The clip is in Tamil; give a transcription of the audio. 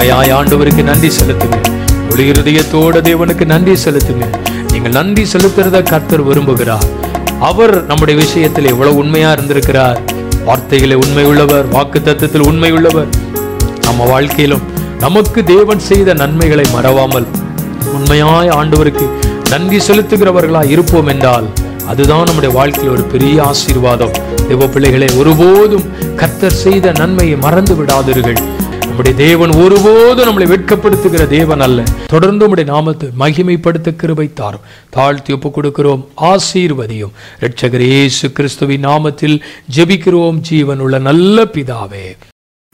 உண்மையாய் ஆண்டவருக்கு நன்றி செலுத்துங்க முழு இருதயத்தோட தேவனுக்கு நன்றி செலுத்துங்க நீங்கள் நன்றி செலுத்துறத கர்த்தர் விரும்புகிறார் அவர் நம்முடைய விஷயத்தில் எவ்வளவு உண்மையா இருந்திருக்கிறார் வார்த்தைகளை உண்மை உள்ளவர் வாக்கு தத்துவத்தில் உண்மை உள்ளவர் நம்ம வாழ்க்கையிலும் நமக்கு தேவன் செய்த நன்மைகளை மறவாமல் உண்மையாய் ஆண்டவருக்கு நன்றி செலுத்துகிறவர்களாய் இருப்போம் என்றால் அதுதான் நம்முடைய வாழ்க்கையில் ஒரு பெரிய ஆசீர்வாதம் தேவ பிள்ளைகளே ஒருபோதும் கர்த்தர் செய்த நன்மையை மறந்து விடாதீர்கள் நம்முடைய தேவன் ஒருபோதும் நம்மளை வெட்கப்படுத்துகிற தேவன் அல்ல தொடர்ந்து நம்முடைய நாமத்தை மகிமைப்படுத்த கிருபை தாரும் தாழ்த்தி ஒப்பு கொடுக்கிறோம் ஆசீர்வதியும் இரட்சகர் இயேசு கிறிஸ்துவின் நாமத்தில் ஜெபிக்கிறோம் ஜீவனுள்ள நல்ல பிதாவே